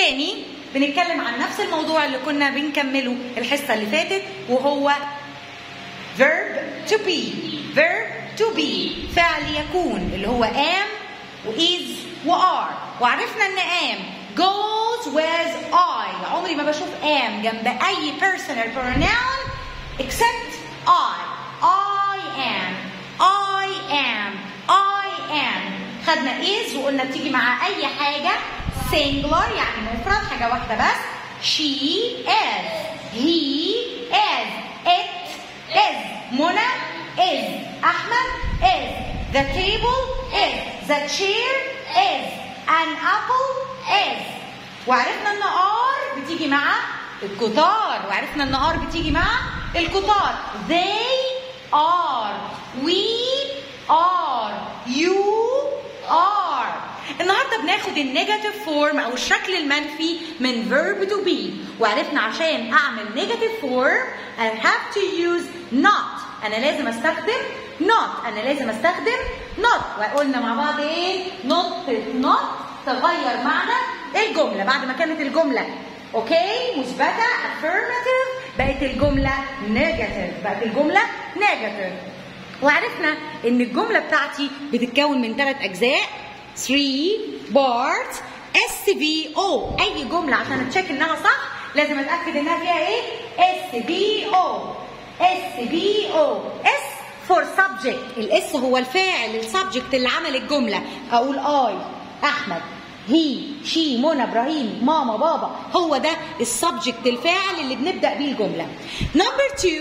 تاني بنتكلم عن نفس الموضوع اللي كنا بنكمله الحصة اللي فاتت وهو verb to be verb to be فعل يكون اللي هو am و is و are وعرفنا ان am goes with I عمري ما بشوف am جنب اي personal pronoun except I I am I am I am خدنا is وقلنا بتيجي مع اي حاجة singular يعني مفرد حاجة واحدة بس she is he is it is منى is أحمد is the table is the chair is an apple is وعرفنا ان R بتيجي مع الكتار وعرفنا ان R بتيجي مع الكتار they are we are you are النهارده بناخد النيجاتيف فورم او الشكل المنفي من verb to be وعرفنا عشان اعمل نيجاتيف فورم I have to use not انا لازم استخدم not انا لازم استخدم not وقلنا مع بعض ايه not not تغير معنى الجمله بعد ما كانت الجمله اوكي مثبته affirmative بقت الجمله negative بقت الجمله negative وعرفنا ان الجمله بتاعتي بتتكون من ثلاث اجزاء 3 بارت اس بي او اي جمله عشان اتشيك انها صح لازم اتاكد انها فيها ايه اس بي او اس بي او اس فور سبجكت الاس هو الفاعل السبجكت اللي عمل الجمله اقول اي احمد هي شي منى ابراهيم ماما بابا هو ده السبجكت الفاعل اللي بنبدا بيه الجمله نمبر 2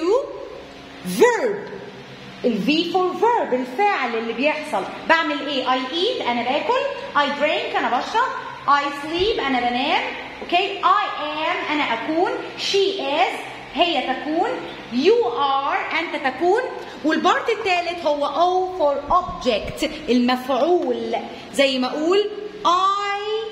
verb الفي فور فيرب الفعل اللي بيحصل بعمل ايه اي ايت انا باكل اي درينك انا بشرب اي سليب انا بنام اوكي اي ام انا اكون شي از هي تكون يو ار انت تكون والبارت الثالث هو او فور اوبجكت المفعول زي ما اقول اي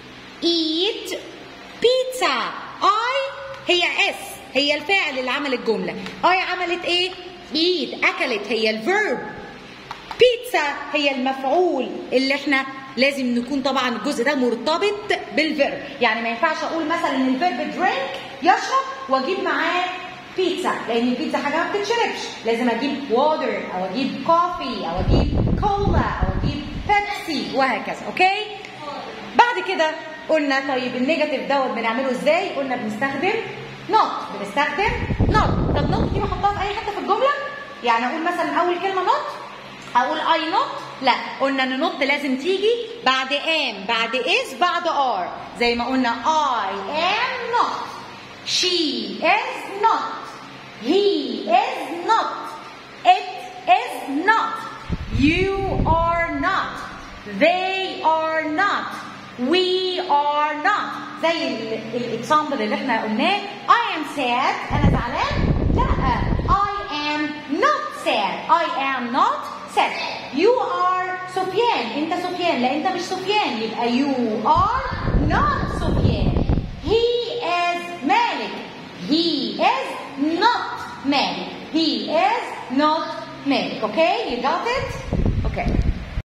ايت بيتزا اي هي اس هي الفاعل اللي عمل الجمله اي عملت ايه ايد اكلت هي الفيرب بيتزا هي المفعول اللي احنا لازم نكون طبعا الجزء ده مرتبط بالفيرب يعني ما ينفعش اقول مثلا ان الفيرب درينك يشرب واجيب معاه بيتزا لان البيتزا حاجه ما بتتشربش لازم اجيب ووتر او اجيب كوفي او اجيب كولا او اجيب بيبسي وهكذا اوكي بعد كده قلنا طيب النيجاتيف دوت بنعمله ازاي قلنا بنستخدم نوت بنستخدم نوت طب نوت دي بحطها في اي حته في الجمله يعني اقول مثلا اول كلمه نوت اقول اي نوت لا قلنا ان نوت لازم تيجي بعد ام بعد از بعد ار زي ما قلنا I am not she is not he is not it is not you are not they are not we are not زي الاكزامبل اللي احنا قلناه I am sad انا زعلان لا I am not sad I am not sad you are سفيان انت سفيان لا انت مش سفيان يبقى you are not سفيان he is مالك he is not مالك he is not مالك okay you got it